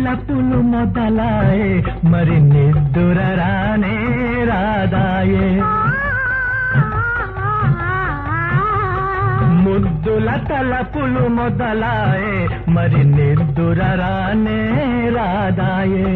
తలపులు మొదలాయే మరి నిద్దుర రానే రాదాయే ముద్దుల తలపులు మొదలాయే మరి నిద్దుర రానే రాదాయే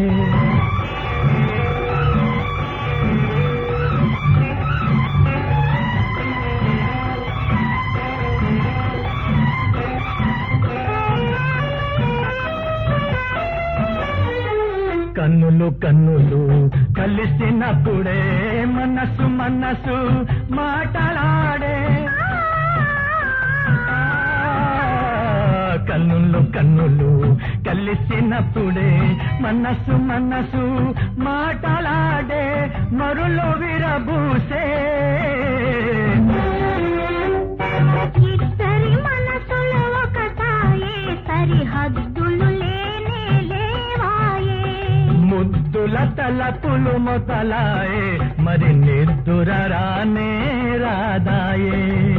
కన్నులు కన్నులు కలిసినప్పుడే మనసు మనసు మాటలాడే ఆ, కన్నులు కన్నులు కలిసినప్పుడే మనసు మనసు మాటలాడే మరులో విరబూసే ఇద్దరి మనసులు ఒకటాయే సరిహద్దులు లేనే లేవాయే ముద్దుల తలపులు మొదలాయే మరి నిద్దుర రానే రాదాయే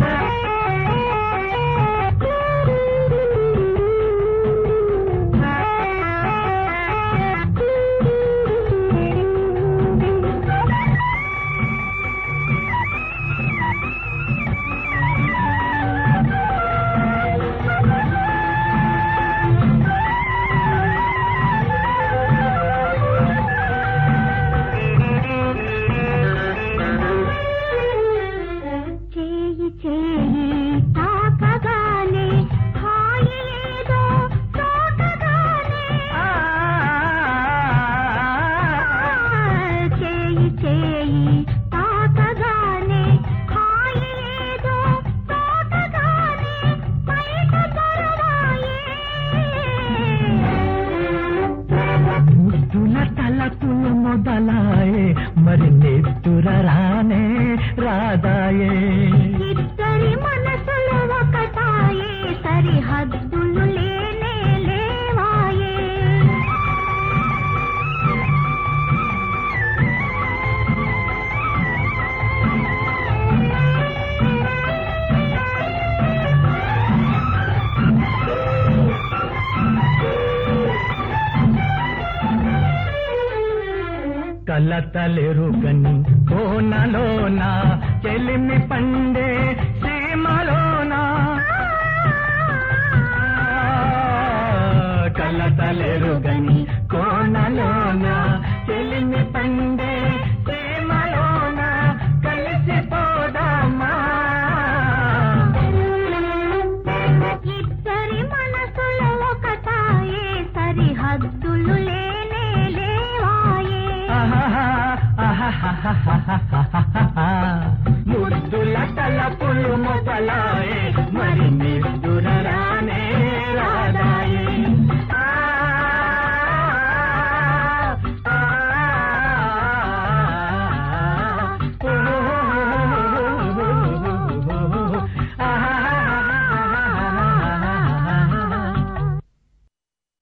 చేయి చేయి తాకగానే హాయి ఏదో తోకగానే ఆ, చేయి చేయి తాకగానే హాయి ఏదో తోకగానే బయట దొరవాయే ముద్దుల తలపులు మొదలాయే మరి నిద్దుర రానే రాదాయే ఇద్దరి మనసులు ఒకటాయే సరిహద్దులు లేనే లేవాయే కలతలెరుగని కోనలోన చెలిమి పండే సీమలోన కలతలెరుగని కోనలోన చెలిమి పండే సీమలోన కలిసిపోదామా ఇద్దరి మనసులు ఒకటాయే సరిహద్దులు లేనే లేవాయే ఆహాహా, ఆహాహాహాహాహా.